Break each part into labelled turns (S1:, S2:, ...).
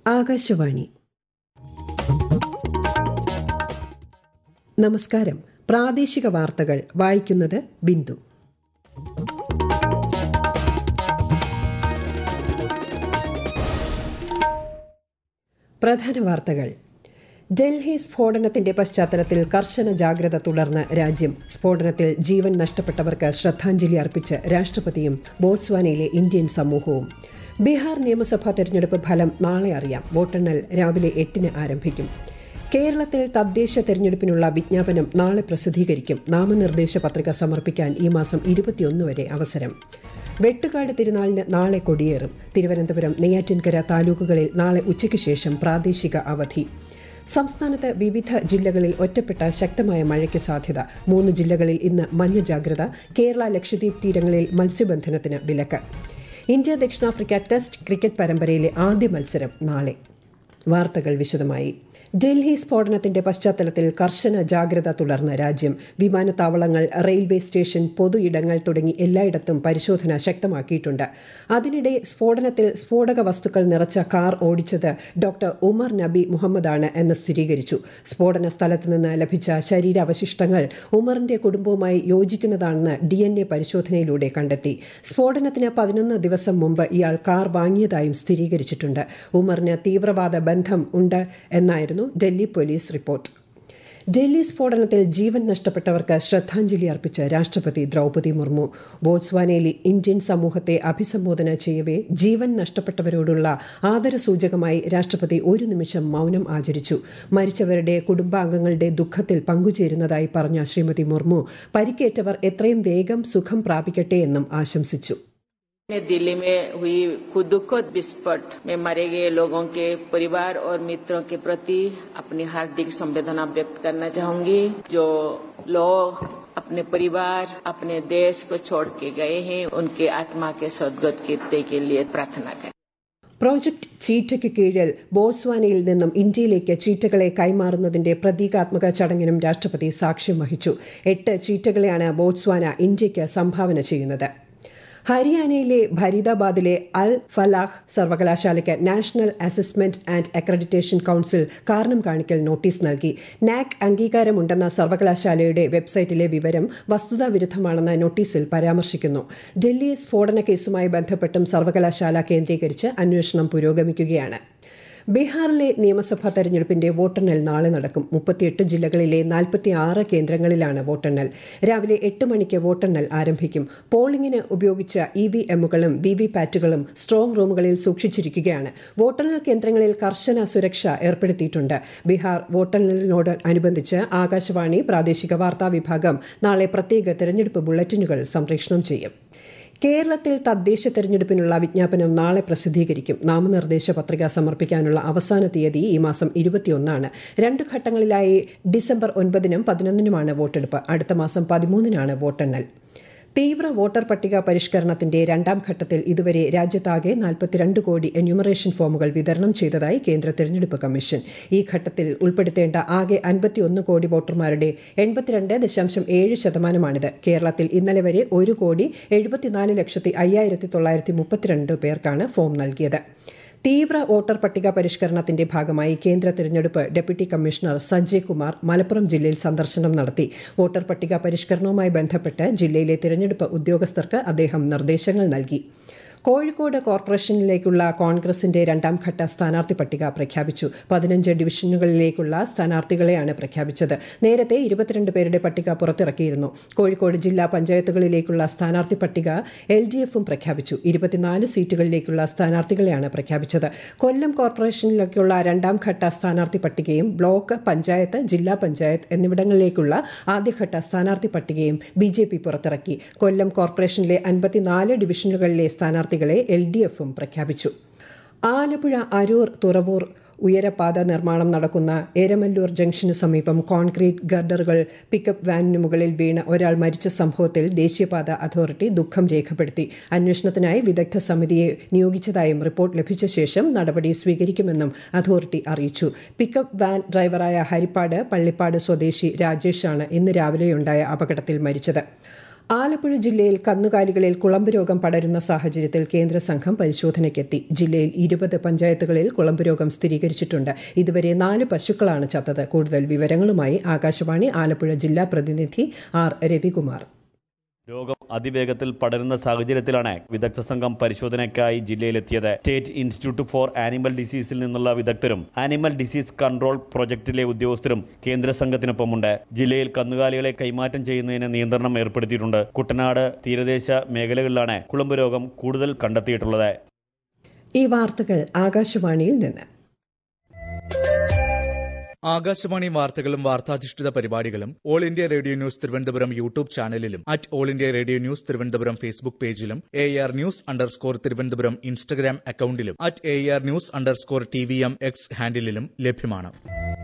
S1: ആകാശവാണി നമസ്കാരം പ്രാദേശിക വാർത്തകൾ വായിക്കുന്നത് ബിന്ദു പ്രധാന വാർത്തകൾ ഡൽഹി സ്ഫോടനത്തിന്റെ പശ്ചാത്തലത്തിൽ കർശന ജാഗ്രത തുടർന്ന് രാജ്യം സ്ഫോടനത്തിൽ ജീവൻ നഷ്ടപ്പെട്ടവർക്ക് ശ്രദ്ധാഞ്ജലി അർപ്പിച്ച് രാഷ്ട്രപതിയും ബോട്സ്വാനയിലെ ഇന്ത്യൻ സമൂഹവും ബീഹാർ നിയമസഭാ തെരഞ്ഞെടുപ്പ് ഫലം നാളെ അറിയാം വോട്ടെണ്ണൽ രാവിലെ എട്ടിന് ആരംഭിക്കും കേരളത്തിൽ തദ്ദേശ തെരഞ്ഞെടുപ്പിനുള്ള വിജ്ഞാപനം നാളെ പ്രസിദ്ധീകരിക്കും നാമനിർദ്ദേശ പത്രിക സമർപ്പിക്കാൻ ഈ മാസം ഇരുപത്തിയൊന്ന് വരെ അവസരം വെട്ടുകാട് തിരുനാളിന് നാളെ കൊടിയേറും തിരുവനന്തപുരം നെയ്യാറ്റിൻകര താലൂക്കുകളിൽ നാളെ ഉച്ചയ്ക്ക് ശേഷം പ്രാദേശിക അവധി സംസ്ഥാനത്ത് വിവിധ ജില്ലകളിൽ ഒറ്റപ്പെട്ട ശക്തമായ മഴയ്ക്ക് സാധ്യത മൂന്ന് ജില്ലകളിൽ ഇന്ന് മഞ്ഞ ജാഗ്രത കേരള ലക്ഷദ്വീപ് തീരങ്ങളിൽ മത്സ്യബന്ധനത്തിന് വിലക്ക് ഇന്ത്യ ദക്ഷിണാഫ്രിക്ക ടെസ്റ്റ് ക്രിക്കറ്റ് പരമ്പരയിലെ ആദ്യ മത്സരം നാളെ വാർത്തകൾ വിശദമായി ഡൽഹി സ്ഫോടനത്തിന്റെ പശ്ചാത്തലത്തിൽ കർശന ജാഗ്രത തുടർന്ന് രാജ്യം വിമാനത്താവളങ്ങൾ റെയിൽവേ സ്റ്റേഷൻ പൊതു ഇടങ്ങൾ തുടങ്ങി എല്ലായിടത്തും പരിശോധന ശക്തമാക്കിയിട്ടുണ്ട് അതിനിടെ സ്ഫോടനത്തിൽ സ്ഫോടക വസ്തുക്കൾ നിറച്ച കാർ ഓടിച്ചത് ഡോക്ടർ ഉമർ നബി മുഹമ്മദാണ് എന്ന് സ്ഥിരീകരിച്ചു സ്ഫോടന സ്ഥലത്ത് നിന്ന് ലഭിച്ച ശരീരാവശിഷ്ടങ്ങൾ ഉമറിന്റെ കുടുംബവുമായി യോജിക്കുന്നതാണെന്ന് ഡി എൻ എ പരിശോധനയിലൂടെ കണ്ടെത്തി സ്ഫോടനത്തിന് പതിനൊന്ന് ദിവസം മുമ്പ് ഇയാൾ കാർ വാങ്ങിയതായും സ്ഥിരീകരിച്ചിട്ടുണ്ട് ഉമറിന് തീവ്രവാദ ബന്ധം ഉണ്ട് എന്നായിരുന്നു ഡൽഹി പോലീസ് റിപ്പോർട്ട് ഡൽഹി സ്ഫോടനത്തിൽ ജീവൻ നഷ്ടപ്പെട്ടവർക്ക് ശ്രദ്ധാഞ്ജലി അർപ്പിച്ച് രാഷ്ട്രപതി ദ്രൌപതി മുർമു ബോട്സ്വാനയിലെ ഇന്ത്യൻ സമൂഹത്തെ അഭിസംബോധന ചെയ്യവേ ജീവൻ നഷ്ടപ്പെട്ടവരോടുള്ള ആദരസൂചകമായി രാഷ്ട്രപതി ഒരു നിമിഷം മൌനം ആചരിച്ചു മരിച്ചവരുടെ കുടുംബാംഗങ്ങളുടെ ദുഃഖത്തിൽ പങ്കുചേരുന്നതായി പറഞ്ഞ ശ്രീമതി മുർമു പരിക്കേറ്റവർ എത്രയും വേഗം സുഖം പ്രാപിക്കട്ടെ എന്നും ആശംസിച്ചു
S2: दिल्ली में हुई दुखद विस्फोट में मारे गए लोगों के परिवार और मित्रों के प्रति अपनी हार्दिक संवेदना व्यक्त करना चाहूंगी जो लोग अपने परिवार अपने देश को छोड़ के गए हैं उनके आत्मा के सदगत के लिए प्रार्थना करें
S1: പ്രോജക്ട് ചീറ്റയ്ക്ക് കീഴിൽ ബോട്സ്വാനയിൽ നിന്നും ഇന്ത്യയിലേക്ക് ചീറ്റകളെ കൈമാറുന്നതിന്റെ പ്രതീകാത്മക ചടങ്ങിനും രാഷ്ട്രപതി സാക്ഷ്യം വഹിച്ചു എട്ട് ചീറ്റകളെയാണ് ബോട്സ്വാന ഇന്ത്യയ്ക്ക് സംഭാവന ചെയ്യുന്നത് ഹരിയാനയിലെ ഫരീദാബാദിലെ അൽ ഫലാഹ് സർവകലാശാലയ്ക്ക് national assessment and accreditation council കാരണം കാണിക്കൽ നോട്ടീസ് നൽകി നാക് അംഗീകാരമുണ്ടെന്ന സർവകലാശാലയുടെ വെബ്സൈറ്റിലെ വിവരം വസ്തുതാവിരുദ്ധമാണെന്ന് നോട്ടീസിൽ പരാമർശിക്കുന്നു ഡൽഹി സ്ഫോടന കേസുമായി ബന്ധപ്പെട്ടും സർവകലാശാല കേന്ദ്രീകരിച്ച് അന്വേഷണം പുരോഗമിക്കുകയാണ് ബീഹാറിലെ നിയമസഭാ തെരഞ്ഞെടുപ്പിന്റെ വോട്ടെണ്ണൽ നാളെ നടക്കും മുപ്പത്തിയെട്ട് ജില്ലകളിലെ നാൽപ്പത്തിയാറ് കേന്ദ്രങ്ങളിലാണ് വോട്ടെണ്ണൽ രാവിലെ എട്ട് മണിക്ക് വോട്ടെണ്ണൽ ആരംഭിക്കും പോളിംഗിന് ഉപയോഗിച്ച ഇ വി എമ്മുകളും വി വി പാറ്റുകളും സ്ട്രോങ് റൂമുകളിൽ സൂക്ഷിച്ചിരിക്കുകയാണ് വോട്ടെണ്ണൽ കേന്ദ്രങ്ങളിൽ കർശന സുരക്ഷ ഏർപ്പെടുത്തിയിട്ടുണ്ട് ബീഹാർ വോട്ടെണ്ണലിനോട് അനുബന്ധിച്ച് ആകാശവാണി പ്രാദേശിക വാർത്താ വിഭാഗം നാളെ പ്രത്യേക തെരഞ്ഞെടുപ്പ് ബുള്ളറ്റിനുകൾ സംപ്രേഷണം ചെയ്യും കേരളത്തിൽ തദ്ദേശ തെരഞ്ഞെടുപ്പിനുള്ള വിജ്ഞാപനം നാളെ പ്രസിദ്ധീകരിക്കും നാമനിർദ്ദേശ പത്രിക സമർപ്പിക്കാനുള്ള അവസാന തീയതി ഈ മാസം ഇരുപത്തിയൊന്നാണ് രണ്ട് ഘട്ടങ്ങളിലായി ഡിസംബർ ഒൻപതിനും പതിനൊന്നിനുമാണ് വോട്ടെടുപ്പ് അടുത്ത മാസം പതിമൂന്നിനാണ് വോട്ടെണ്ണൽ തീവ്ര വോട്ടർ പട്ടിക പരിഷ്കരണത്തിന്റെ രണ്ടാം ഘട്ടത്തിൽ ഇതുവരെ രാജ്യത്താകെ നാൽപ്പത്തിരണ്ട് കോടി എന്യൂമറേഷൻ ഫോമുകൾ വിതരണം ചെയ്തതായി കേന്ദ്ര തെരഞ്ഞെടുപ്പ് കമ്മീഷൻ ഈ ഘട്ടത്തിൽ ഉൾപ്പെടുത്തേണ്ട ആകെ അൻപത്തിയൊന്ന് കോടി വോട്ടർമാരുടെ എൺപത്തിരണ്ട് ദശാംശം ഏഴ് ശതമാനമാണിത് കേരളത്തിൽ ഇന്നലെ വരെ ഒരു കോടി എഴുപത്തിനാല് ലക്ഷത്തി അയ്യായിരത്തി തൊള്ളായിരത്തി മുപ്പത്തിരണ്ട് പേർക്കാണ് ഫോം നൽകിയത് തീവ്ര വോട്ടർ പട്ടിക പരിഷ്കരണത്തിന്റെ ഭാഗമായി കേന്ദ്ര തിരഞ്ഞെടുപ്പ് ഡെപ്യൂട്ടി കമ്മീഷണർ സഞ്ജയ് കുമാർ മലപ്പുറം ജില്ലയിൽ സന്ദർശനം നടത്തി വോട്ടർ പട്ടിക പരിഷ്കരണവുമായി ബന്ധപ്പെട്ട് ജില്ലയിലെ തിരഞ്ഞെടുപ്പ് ഉദ്യോഗസ്ഥർക്ക് അദ്ദേഹം നിർദ്ദേശങ്ങൾ നൽകി കോഴിക്കോട് കോർപ്പറേഷനിലേക്കുള്ള കോൺഗ്രസിന്റെ രണ്ടാം ഘട്ട സ്ഥാനാർത്ഥി പട്ടിക പ്രഖ്യാപിച്ചു പതിനഞ്ച് ഡിവിഷനുകളിലേക്കുള്ള സ്ഥാനാർത്ഥികളെയാണ് പ്രഖ്യാപിച്ചത് നേരത്തെ ഇരുപത്തിരണ്ട് പേരുടെ പട്ടിക പുറത്തിറക്കിയിരുന്നു കോഴിക്കോട് ജില്ലാ പഞ്ചായത്തുകളിലേക്കുള്ള സ്ഥാനാർത്ഥി പട്ടിക എൽ ഡി എഫും പ്രഖ്യാപിച്ചു ഇരുപത്തിനാല് സീറ്റുകളിലേക്കുള്ള സ്ഥാനാർത്ഥികളെയാണ് പ്രഖ്യാപിച്ചത് കൊല്ലം കോർപ്പറേഷനിലേക്കുള്ള രണ്ടാം ഘട്ട സ്ഥാനാർത്ഥി പട്ടികയും ബ്ലോക്ക് പഞ്ചായത്ത് ജില്ലാ പഞ്ചായത്ത് എന്നിവിടങ്ങളിലേക്കുള്ള ആദ്യഘട്ട സ്ഥാനാർത്ഥി പട്ടികയും ബി ജെ പി പുറത്തിറക്കി കൊല്ലം കോർപ്പറേഷനിലെ അൻപത്തിനാല് ഡിവിഷനുകളിലെ സ്ഥാനാർത്ഥി സ്ഥാനാർത്ഥികളെ എൽ ഡി എഫും പ്രഖ്യാപിച്ചു ആലപ്പുഴ അരൂർ തുറവൂർ ഉയരപാത നിർമ്മാണം നടക്കുന്ന എരമല്ലൂർ ജംഗ്ഷന് സമീപം കോൺക്രീറ്റ് ഗർഡറുകൾ പിക്കപ്പ് വാനിന് മുകളിൽ വീണ് ഒരാൾ മരിച്ച സംഭവത്തിൽ ദേശീയപാത അതോറിറ്റി ദുഃഖം രേഖപ്പെടുത്തി അന്വേഷണത്തിനായി വിദഗ്ധ സമിതിയെ നിയോഗിച്ചതായും റിപ്പോർട്ട് ലഭിച്ച ശേഷം നടപടി സ്വീകരിക്കുമെന്നും അതോറിറ്റി അറിയിച്ചു പിക്കപ്പ് വാൻ ഡ്രൈവറായ ഹരിപ്പാട് പള്ളിപ്പാട് സ്വദേശി രാജേഷാണ് ഇന്ന് രാവിലെയുണ്ടായ അപകടത്തിൽ മരിച്ചത് ആലപ്പുഴ ജില്ലയിൽ കന്നുകാലികളിൽ കുളമ്പ് രോഗം പടരുന്ന സാഹചര്യത്തിൽ കേന്ദ്ര സംഘം പരിശോധനയ്ക്കെത്തി ജില്ലയിൽ ഇരുപത് പഞ്ചായത്തുകളിൽ കുളമ്പ് രോഗം സ്ഥിരീകരിച്ചിട്ടുണ്ട് ഇതുവരെ നാല് പശുക്കളാണ് ചത്തത് കൂടുതൽ വിവരങ്ങളുമായി ആകാശവാണി ആലപ്പുഴ ജില്ലാ പ്രതിനിധി ആർ രവികുമാർ
S3: രോഗം അതിവേഗത്തിൽ പടരുന്ന സാഹചര്യത്തിലാണ് വിദഗ്ധ സംഘം പരിശോധനയ്ക്കായി ജില്ലയിലെത്തിയത് സ്റ്റേറ്റ് ഇൻസ്റ്റിറ്റ്യൂട്ട് ഫോർ ആനിമൽ ഡിസീസിൽ നിന്നുള്ള വിദഗ്ധരും ആനിമൽ ഡിസീസ് കൺട്രോൾ പ്രൊജക്ടിലെ ഉദ്യോഗസ്ഥരും കേന്ദ്ര സംഘത്തിനൊപ്പമുണ്ട് ജില്ലയിൽ കന്നുകാലികളെ കൈമാറ്റം ചെയ്യുന്നതിന് നിയന്ത്രണം ഏർപ്പെടുത്തിയിട്ടുണ്ട് കുട്ടനാട് തീരദേശ മേഖലകളിലാണ് കുളമ്പ് രോഗം കൂടുതൽ കണ്ടെത്തിയിട്ടുള്ളത്
S1: ഈ വാർത്തകൾ ആകാശവാണിയിൽ നിന്ന്
S4: ആകാശവാണി വാർത്തകളും വാർത്താധിഷ്ഠിത പരിപാടികളും all India radio news Thiruvananthapuram YouTube ചാനലിലും at all India radio news Thiruvananthapuram Facebook പേജിലും A R news underscore Thiruvananthapuram Instagram അക്കൌണ്ടിലും at A R news underscore T V M X ഹാൻഡിലും ലഭ്യമാണ്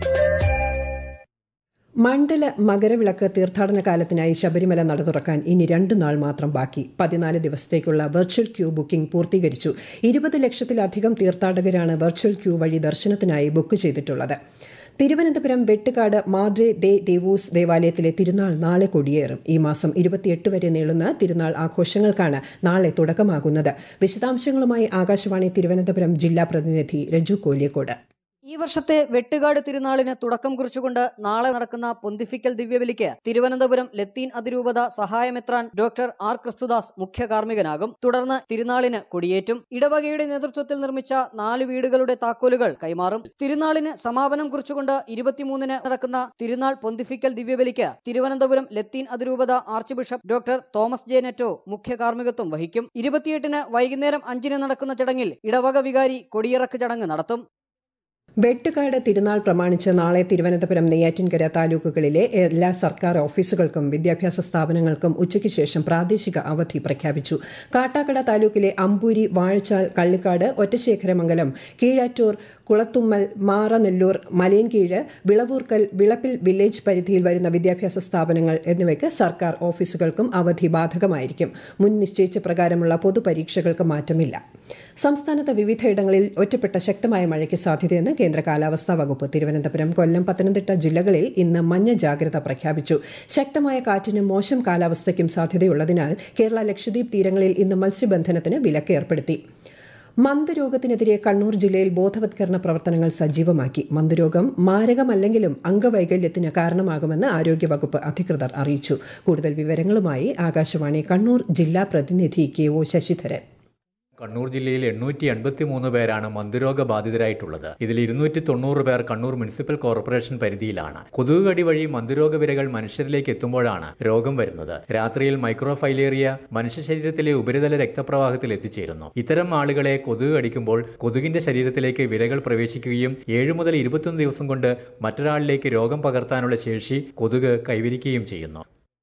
S1: മണ്ഡല മകരവിളക്ക് തീർത്ഥാടന കാലത്തിനായി ശബരിമല നട തുറക്കാൻ ഇനി രണ്ടു നാൾ മാത്രം ബാക്കി പതിനാല് ദിവസത്തേക്കുള്ള വെർച്വൽ ക്യൂ ബുക്കിംഗ് പൂർത്തീകരിച്ചു ഇരുപത് ലക്ഷത്തിലധികം തീർത്ഥാടകരാണ് വെർച്വൽ ക്യൂ വഴി ദർശനത്തിനായി ബുക്ക് ചെയ്തിട്ടുള്ളത് തിരുവനന്തപുരം വെട്ടുകാട് മാദ്രെ ദേ ദേവൂസ് ദേവാലയത്തിലെ തിരുനാൾ നാളെ കൊടിയേറും ഈ മാസം ഇരുപത്തിയെട്ട് വരെ നീളുന്ന തിരുനാൾ ആഘോഷങ്ങൾക്കാണ് നാളെ തുടക്കമാകുന്നത് വിശദാംശങ്ങളുമായി ആകാശവാണി തിരുവനന്തപുരം ജില്ലാ പ്രതിനിധി രജു കോലിയക്കോട്
S5: ഈ വർഷത്തെ വെട്ടുകാട് തിരുനാളിന് തുടക്കം കുറിച്ചുകൊണ്ട് നാളെ നടക്കുന്ന പൊന്തിഫിക്കൽ ദിവ്യബലിക്ക് തിരുവനന്തപുരം ലത്തീൻ അതിരൂപത സഹായമെത്രാൻ ഡോക്ടർ ആർ ക്രിസ്തുദാസ് മുഖ്യ കാർമ്മികനാകും തുടർന്ന് തിരുനാളിന് കൊടിയേറ്റും ഇടവകയുടെ നേതൃത്വത്തിൽ നിർമ്മിച്ച നാല് വീടുകളുടെ താക്കോലുകൾ കൈമാറും തിരുനാളിന് സമാപനം കുറിച്ചുകൊണ്ട് ഇരുപത്തിമൂന്നിന് നടക്കുന്ന തിരുനാൾ പൊന്തിഫിക്കൽ ദിവ്യബലിക്ക് തിരുവനന്തപുരം ലത്തീൻ അതിരൂപത arch bishop doctor Thomas J Netto മുഖ്യ കാർമ്മികത്വം വഹിക്കും ഇരുപത്തിയെട്ടിന് വൈകുന്നേരം അഞ്ചിന് നടക്കുന്ന ചടങ്ങിൽ ഇടവക വികാരി കൊടിയിറക്ക് ചടങ്ങ് നടത്തും
S1: വെട്ടുകാട് തിരുനാൾ പ്രമാണിച്ച് നാളെ തിരുവനന്തപുരം നെയ്യാറ്റിൻകര താലൂക്കുകളിലെ എല്ലാ സർക്കാർ ഓഫീസുകൾക്കും വിദ്യാഭ്യാസ സ്ഥാപനങ്ങൾക്കും ഉച്ചയ്ക്ക് ശേഷം പ്രാദേശിക അവധി പ്രഖ്യാപിച്ചു കാട്ടാക്കട താലൂക്കിലെ അമ്പൂരി വാഴച്ചാൽ കള്ളിക്കാട് ഒറ്റശേഖരമംഗലം കീഴാറ്റൂർ കുളത്തുമ്മൽ മാറനെല്ലൂർ മലയൻകീഴ് വിളവൂർക്കൽ വിളപ്പിൽ വില്ലേജ് പരിധിയിൽ വരുന്ന വിദ്യാഭ്യാസ സ്ഥാപനങ്ങൾ എന്നിവയ്ക്ക് സർക്കാർ ഓഫീസുകൾക്കും അവധി ബാധകമായിരിക്കും മുൻ നിശ്ചയിച്ച പ്രകാരമുള്ള പൊതുപരീക്ഷകൾക്ക് മാറ്റമില്ല സംസ്ഥാനത്ത് വിവിധയിടങ്ങളിൽ ഒറ്റപ്പെട്ട ശക്തമായ മഴയ്ക്ക് സാധ്യതയെന്ന് കേന്ദ്ര കാലാവസ്ഥാ വകുപ്പ് തിരുവനന്തപുരം കൊല്ലം പത്തനംതിട്ട ജില്ലകളിൽ ഇന്ന് മഞ്ഞ ജാഗ്രത പ്രഖ്യാപിച്ചു ശക്തമായ കാറ്റിനും മോശം കാലാവസ്ഥയ്ക്കും സാധ്യതയുള്ളതിനാൽ കേരള ലക്ഷദ്വീപ് തീരങ്ങളിൽ ഇന്ന് മത്സ്യബന്ധനത്തിന് വിലക്ക് ഏർപ്പെടുത്തി മന്ദരോഗത്തിനെതിരെ കണ്ണൂർ ജില്ലയിൽ ബോധവത്കരണ പ്രവർത്തനങ്ങൾ സജീവമാക്കി മന്ദരോഗം മാരകമല്ലെങ്കിലും അംഗവൈകല്യത്തിന് കാരണമാകുമെന്ന് ആരോഗ്യവകുപ്പ് അധികൃതർ അറിയിച്ചു കൂടുതൽ വിവരങ്ങളുമായി ആകാശവാണി കണ്ണൂർ ജില്ലാ പ്രതിനിധി കെ ഒ ശശിധരൻ
S6: കണ്ണൂർ ജില്ലയിൽ എണ്ണൂറ്റി എൺപത്തി മൂന്ന് പേരാണ് മന്ദരോഗ ബാധിതരായിട്ടുള്ളത് ഇതിൽ ഇരുന്നൂറ്റി തൊണ്ണൂറ് പേർ കണ്ണൂർ മുനിസിപ്പൽ കോർപ്പറേഷൻ പരിധിയിലാണ് കൊതുക് കടി വഴി മന്ദരോഗ വിരകൾ മനുഷ്യരിലേക്ക് എത്തുമ്പോഴാണ് രോഗം വരുന്നത് രാത്രിയിൽ മൈക്രോഫൈലേറിയ മനുഷ്യ ശരീരത്തിലെ ഉപരിതല രക്തപ്രവാഹത്തിൽ എത്തിച്ചേരുന്നു ഇത്തരം ആളുകളെ കൊതുക് കടിക്കുമ്പോൾ കൊതുകിന്റെ ശരീരത്തിലേക്ക് വിരകൾ പ്രവേശിക്കുകയും ഏഴ് മുതൽ ഇരുപത്തൊന്ന് ദിവസം കൊണ്ട് മറ്റൊരാളിലേക്ക് രോഗം പകർത്താനുള്ള ശേഷി കൊതുക് കൈവരിക്കുകയും ചെയ്യുന്നു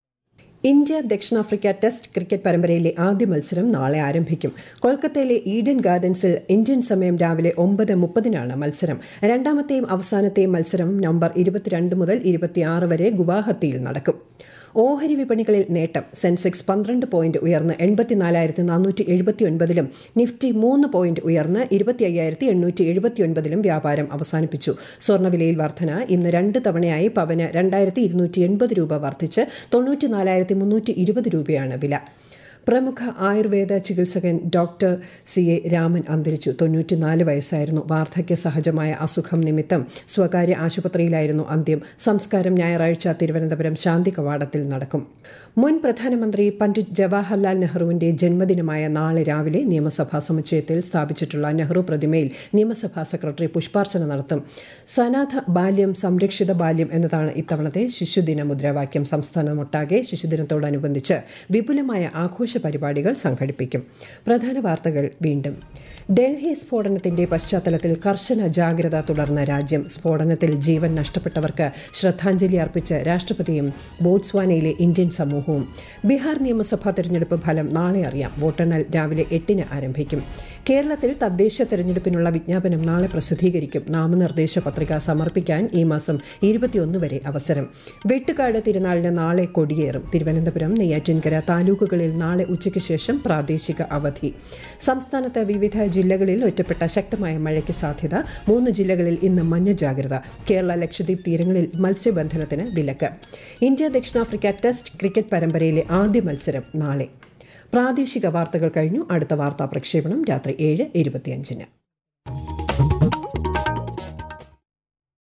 S1: ഇന്ത്യ ദക്ഷിണാഫ്രിക്ക ടെസ്റ്റ് ക്രിക്കറ്റ് പരമ്പരയിലെ ആദ്യ മത്സരം നാളെ ആരംഭിക്കും കൊൽക്കത്തയിലെ ഈഡൻ ഗാർഡൻസിൽ ഇന്ത്യൻ സമയം രാവിലെ ഒമ്പത് മുപ്പതിനാണ് മത്സരം രണ്ടാമത്തെയും അവസാനത്തെയും മത്സരം നവംബർ ഇരുപത്തിരണ്ട് മുതൽ ഇരുപത്തിയാറ് വരെ ഗുവാഹത്തിയിൽ നടക്കും ഓഹരി വിപണികളിൽ നേട്ടം സെൻസെക്സ് പന്ത്രണ്ട് പോയിന്റ് ഉയർന്ന് എൺപത്തിനാലായിരത്തി നാനൂറ്റി എഴുപത്തിയൊൻപതിലും നിഫ്റ്റി മൂന്ന് പോയിന്റ് ഉയർന്ന് ഇരുപത്തി അയ്യായിരത്തി എണ്ണൂറ്റി എഴുപത്തിയൊൻപതിലും വ്യാപാരം അവസാനിപ്പിച്ചു സ്വർണ്ണവിലയിൽ വർധന ഇന്ന് രണ്ട് തവണയായി പവന് രണ്ടായിരത്തി ഇരുന്നൂറ്റി എൺപത് രൂപ വർദ്ധിച്ച് തൊണ്ണൂറ്റിനാലായിരത്തി മുന്നൂറ്റി ഇരുപത് രൂപയാണ് വില പ്രമുഖ ആയുർവേദ ചികിത്സകൻ ഡോക്ടർ സി എ രാമൻ അന്തരിച്ചു തൊണ്ണൂറ്റിനാല് വയസ്സായിരുന്നു വാർദ്ധക്യ സഹജമായ അസുഖം നിമിത്തം സ്വകാര്യ ആശുപത്രിയിലായിരുന്നു അന്ത്യം സംസ്കാരം ഞായറാഴ്ച തിരുവനന്തപുരം ശാന്തി കവാടത്തിൽ നടക്കും മുൻ പ്രധാനമന്ത്രി പണ്ഡിറ്റ് ജവഹർലാൽ നെഹ്റുവിന്റെ ജന്മദിനമായ നാളെ രാവിലെ നിയമസഭാ സമുച്ചയത്തിൽ സ്ഥാപിച്ചിട്ടുള്ള നെഹ്റു പ്രതിമയിൽ നിയമസഭാ സെക്രട്ടറി പുഷ്പാർച്ചന നടത്തും സനാഥ ബാല്യം സംരക്ഷിത ബാല്യം എന്നതാണ് ഇത്തവണത്തെ ശിശുദിന മുദ്രാവാക്യം സംസ്ഥാനമൊട്ടാകെ ശിശുദിനത്തോടനുബന്ധിച്ച് വിപുലമായ ആഘോഷ പരിപാടികൾ സംഘടിപ്പിക്കും പ്രധാന വാർത്തകൾ വീണ്ടും ഡൽഹി സ്ഫോടനത്തിന്റെ പശ്ചാത്തലത്തിൽ കർശന ജാഗ്രത തുടർന്ന രാജ്യം സ്ഫോടനത്തിൽ ജീവൻ നഷ്ടപ്പെട്ടവർക്ക് ശ്രദ്ധാഞ്ജലി അർപ്പിച്ച് രാഷ്ട്രപതിയും ബോട്സ്വാനയിലെ ഇന്ത്യൻ സമൂഹവും ബീഹാർ നിയമസഭാ തെരഞ്ഞെടുപ്പ് ഫലം നാളെ അറിയാം വോട്ടെണ്ണൽ രാവിലെ എട്ടിന് ആരംഭിക്കും കേരളത്തിൽ തദ്ദേശ തെരഞ്ഞെടുപ്പിനുള്ള വിജ്ഞാപനം നാളെ പ്രസിദ്ധീകരിക്കും നാമനിർദ്ദേശ പത്രിക സമർപ്പിക്കാൻ ഈ മാസം ഇരുപത്തിയൊന്ന് വരെ അവസരം വെട്ടുകാട് തിരുനാളിന് നാളെ കൊടിയേറും തിരുവനന്തപുരം നെയ്യാറ്റിൻകര താലൂക്കുകളിൽ നാളെ ഉച്ചയ്ക്ക് ശേഷം പ്രാദേശിക അവധി സംസ്ഥാനത്ത് വിവിധ ജില്ലകളിൽ ഒറ്റപ്പെട്ട ശക്തമായ മഴയ്ക്ക് സാധ്യത മൂന്ന് ജില്ലകളിൽ ഇന്ന് മഞ്ഞ ജാഗ്രത കേരള ലക്ഷദ്വീപ് തീരങ്ങളിൽ മത്സ്യബന്ധനത്തിന് വിലക്ക് ഇന്ത്യ ദക്ഷിണാഫ്രിക്ക ടെസ്റ്റ് ക്രിക്കറ്റ് പരമ്പരയിലെ ആദ്യ മത്സരം നാളെ പ്രാദേശിക വാർത്തകൾ കഴിഞ്ഞു അടുത്ത വാർത്താ പ്രക്ഷേപണം രാത്രി ഏഴ് ഇരുപത്തിയഞ്ചിന്